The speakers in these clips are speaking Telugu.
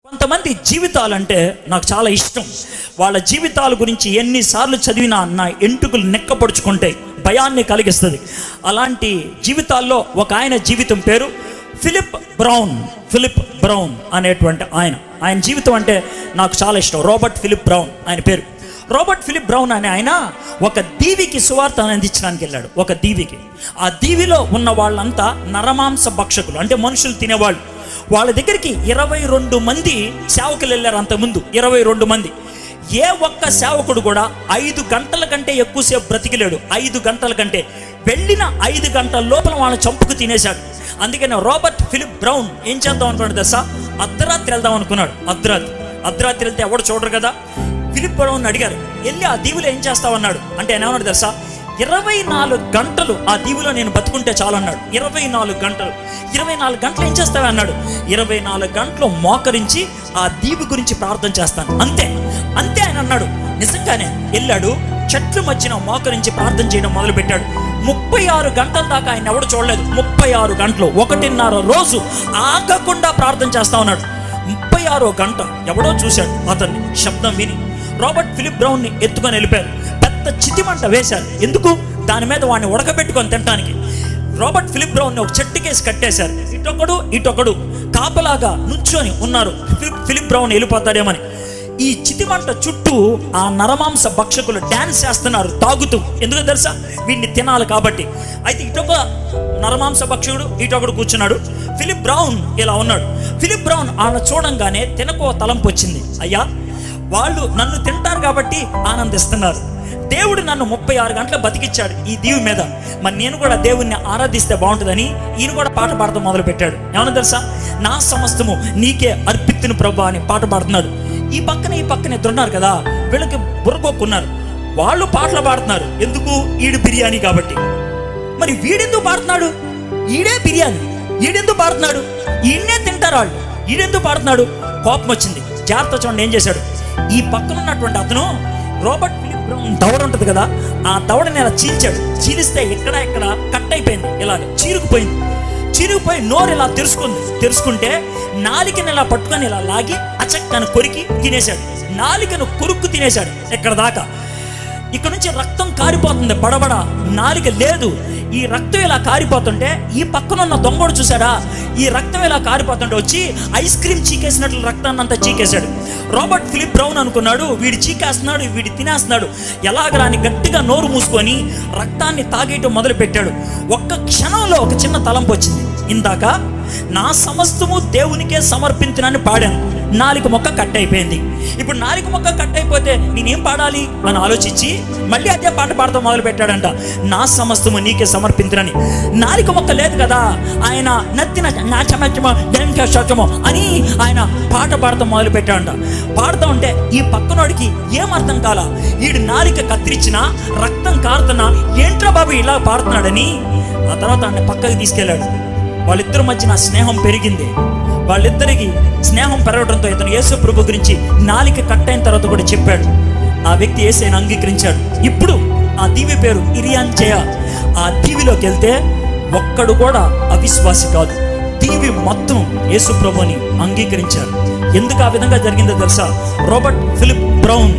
కొంతమంది జీవితాలంటే నాకు చాలా ఇష్టం వాళ్ళ జీవితాల గురించి ఎన్నిసార్లు చదివినా నా ఎంటుకలు నెక్కపడుచుకుంటాయి భయాన్ని కలిగిస్తుంది అలాంటి జీవితాల్లో ఒక ఆయన జీవితం పేరు ఫిలిప్ బ్రౌన్ ఫిలిప్ బ్రౌన్ అనేటువంటి ఆయన ఆయన జీవితం అంటే నాకు చాలా ఇష్టం రాబర్ట్ ఫిలిప్ బ్రౌన్ ఆయన పేరు రాబర్ట్ ఫిలిప్ బ్రౌన్ అనే ఆయన ఒక దీవికి సువార్త అందించడానికి వెళ్ళాడు ఒక దీవికి ఆ దీవిలో ఉన్న వాళ్ళంతా నరమాంస భక్షకులు అంటే మనుషులు తినేవాళ్ళు వాళ్ళ దగ్గరికి ఇరవై రెండు మంది సేవకులు వెళ్ళారు అంతకుముందు ఇరవై రెండు మంది ఏ ఒక్క సేవకుడు కూడా ఐదు గంటల కంటే ఎక్కువసేపు బ్రతికిలేడు ఐదు గంటల కంటే వెళ్ళిన ఐదు గంటల లోపల వాళ్ళని చంపుకు తినేశాడు అందుకని రాబర్ట్ ఫిలిప్ బ్రౌన్ ఏం చేద్దాం అనుకున్నాడు దశ అర్ధరాత్రి వెళ్దాం అనుకున్నాడు అర్ధరాత్రి అర్ధరాత్రి వెళ్తే ఎవడు చూడరు కదా ఫిలిప్ బ్రౌన్ అడిగారు వెళ్ళి ఆ దీవులో ఏం చేస్తావు అన్నాడు అంటే ఆయన ఏమన్నాడు తెలుసా ఇరవై నాలుగు గంటలు ఆ దీవులో నేను బతుకుంటే చాలు అన్నాడు ఇరవై నాలుగు గంటలు ఇరవై నాలుగు గంటలు ఏం చేస్తావా అన్నాడు ఇరవై నాలుగు గంటలు మోకరించి ఆ దీవి గురించి ప్రార్థన చేస్తాను అంతే అంతే ఆయన అన్నాడు నిజంగానే వెళ్ళాడు చెట్లు మధ్యన మోకరించి ప్రార్థన చేయడం మొదలు పెట్టాడు ముప్పై ఆరు గంటల దాకా ఆయన ఎవడు చూడలేదు ముప్పై ఆరు గంటలు ఒకటిన్నర రోజు ఆగకుండా ప్రార్థన చేస్తా ఉన్నాడు ముప్పై ఆరో గంట ఎవడో చూశాడు అతన్ని శబ్దం విని రాబర్ట్ ఫిలిప్ బ్రౌన్ని ఎత్తుకొని వెళ్ళిపోయారు పెద్ద చితిమంట వేశారు ఎందుకు దాని మీద వాడిని ఉడకబెట్టుకొని తినడానికి రాబర్ట్ ఫిలిప్ బ్రౌన్ని ఒక చెట్టుకేసి కట్టేశారు ఇటొకడు ఇటొకడు కాపలాగా నుంచొని ఉన్నారు ఫిలిప్ ఫిలిప్ బ్రౌన్ వెళ్ళిపోతాడేమని ఈ చితిమంట చుట్టూ ఆ నరమాంస భక్షకులు డ్యాన్స్ చేస్తున్నారు తాగుతూ ఎందుకు తెలుసా వీడిని తినాలి కాబట్టి అయితే ఇటొక నరమాంస భక్షకుడు ఇటొకడు కూర్చున్నాడు ఫిలిప్ బ్రౌన్ ఇలా ఉన్నాడు ఫిలిప్ బ్రౌన్ ఆయన చూడంగానే తినకో తలంపు వచ్చింది అయ్యా వాళ్ళు నన్ను తింటారు కాబట్టి ఆనందిస్తున్నారు దేవుడు నన్ను ముప్పై ఆరు గంటలు బతికిచ్చాడు ఈ దీవి మీద మరి నేను కూడా దేవుణ్ణి ఆరాధిస్తే బాగుంటుందని ఈయన కూడా పాట పాడటం మొదలు పెట్టాడు ఏమన్నా తెలుసా నా సమస్తము నీకే అర్పిత్తును ప్రభా అని పాట పాడుతున్నాడు ఈ పక్కన ఈ పక్కన ఇద్దరు ఉన్నారు కదా వీళ్ళకి బుర్రకొక్కున్నారు వాళ్ళు పాటలు పాడుతున్నారు ఎందుకు ఈడు బిర్యానీ కాబట్టి మరి వీడెందుకు పాడుతున్నాడు ఈడే బిర్యానీ ఈడెందుకు పాడుతున్నాడు ఈయన్నే తింటారు వాళ్ళు ఈడెందుకు పాడుతున్నాడు కోపం వచ్చింది జాగ్రత్త చూడండి ఏం చేశాడు ఈ పక్కన ఉన్నటువంటి అతను రాబర్ట్ ఫిలిప్ బ్రౌన్ దవడ ఉంటుంది కదా ఆ దవడని ఇలా చీల్చాడు చీలిస్తే ఇక్కడ ఇక్కడ కట్ అయిపోయింది ఇలాగ చీరుకుపోయింది చిరిగిపోయి నోరు ఇలా తెరుచుకుంది తెరుచుకుంటే నాలికను ఇలా పట్టుకొని ఇలా లాగి అచక్కను కొరికి తినేశాడు నాలికను కొరుక్కు తినేశాడు ఎక్కడ దాకా ఇక్కడ నుంచి రక్తం కారిపోతుంది బడబడ నాలిక లేదు ఈ రక్తం ఇలా కారిపోతుంటే ఈ పక్కన ఉన్న దొంగడు చూసాడా ఈ రక్తం ఇలా కారిపోతుంటే వచ్చి ఐస్ క్రీమ్ చీకేసినట్లు రక్తాన్ని అంతా చీకేశాడు రాబర్ట్ ఫిలిప్ బ్రౌన్ అనుకున్నాడు వీడు చీకేస్తున్నాడు వీడు తినేస్తున్నాడు ఎలాగరా అని గట్టిగా నోరు మూసుకొని రక్తాన్ని తాగేయటం మొదలు పెట్టాడు ఒక్క క్షణంలో ఒక చిన్న తలంపు వచ్చింది ఇందాక నా సమస్తము దేవునికే సమర్పించినని పాడాను నాలుగు మొక్క కట్ అయిపోయింది ఇప్పుడు నాలుగు మొక్క కట్ అయిపోతే నేనేం పాడాలి అని ఆలోచించి మళ్ళీ అదే పాట పాడతాం మొదలు పెట్టాడంట నా సమస్తము నీకే సమర్పించనని నాలుగు మొక్క లేదు కదా ఆయన నత్తిన నా చమచమో దేనికే శోచమో అని ఆయన పాట పాడతాం మొదలు పెట్టాడంట పాడుతూ ఉంటే ఈ పక్కనోడికి ఏం అర్థం కాల వీడు నాలిక కత్తిరించిన రక్తం కారుతున్నా ఏంట్రా బాబు ఇలా పాడుతున్నాడని ఆ తర్వాత ఆయన పక్కకి తీసుకెళ్ళాడు వాళ్ళిద్దరి మధ్య నా స్నేహం పెరిగింది వాళ్ళిద్దరికి స్నేహం పెరగడంతో ఇతను యేసు ప్రభు గురించి నాలిక కట్ అయిన తర్వాత కూడా చెప్పాడు ఆ వ్యక్తి యేసైనా అంగీకరించాడు ఇప్పుడు ఆ దీవి పేరు ఇరియాన్ జయ ఆ దీవిలోకి వెళ్తే ఒక్కడు కూడా అవిశ్వాసి కాదు దీవి మొత్తం యేసు ప్రభుని అంగీకరించారు ఎందుకు ఆ విధంగా జరిగిందో తెలుసా రాబర్ట్ ఫిలిప్ బ్రౌన్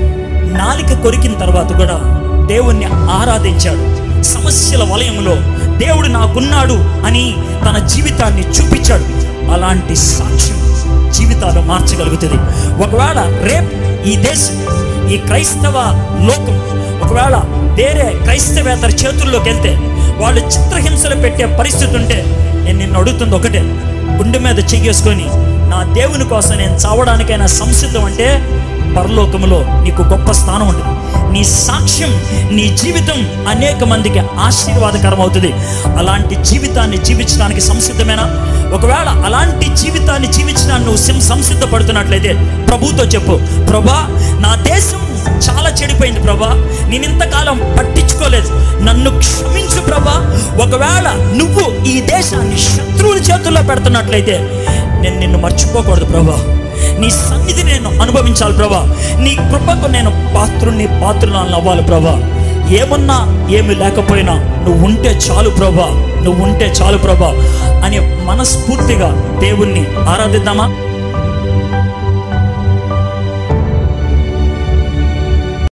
నాలిక కొరికిన తర్వాత కూడా దేవుణ్ణి ఆరాధించాడు సమస్యల వలయంలో దేవుడు నాకున్నాడు అని తన జీవితాన్ని చూపించాడు అలాంటి సాక్ష్యం జీవితాలు మార్చగలుగుతుంది ఒకవేళ రేపు ఈ దేశం ఈ క్రైస్తవ లోకం ఒకవేళ వేరే క్రైస్తవేతర చేతుల్లోకి వెళ్తే వాళ్ళు చిత్రహింసలు పెట్టే పరిస్థితి ఉంటే నేను నిన్ను అడుగుతుంది ఒకటే గుండె మీద చెయ్యేసుకొని నా దేవుని కోసం నేను చావడానికైనా సంసిద్ధం అంటే పరలోకములో నీకు గొప్ప స్థానం ఉంటుంది నీ సాక్ష్యం నీ జీవితం అనేక మందికి ఆశీర్వాదకరం అవుతుంది అలాంటి జీవితాన్ని జీవించడానికి సంసిద్ధమేనా ఒకవేళ అలాంటి జీవితాన్ని జీవించడానికి నువ్వు సం- సంసిద్ధపడుతున్నట్లయితే ప్రభుతో చెప్పు ప్రభా నా దేశం చాలా చెడిపోయింది ప్రభా నేను ఇంతకాలం పట్టించుకోలేదు నన్ను క్షమించు ప్రభా ఒకవేళ నువ్వు ఈ దేశాన్ని శత్రువుల చేతుల్లో పెడుతున్నట్లయితే నేను నిన్ను మర్చిపోకూడదు ప్రభా నీ సన్నిధి నేను అనుభవించాలి ప్రభా నీ కృపకు నేను పాత్రుని పాత్రులను అవ్వాలి ప్రభా ఏమన్నా ఏమి లేకపోయినా నువ్వు ఉంటే చాలు ప్రభా నువ్వు ఉంటే చాలు ప్రభా అని మనస్ఫూర్తిగా దేవుణ్ణి ఆరాధిద్దామా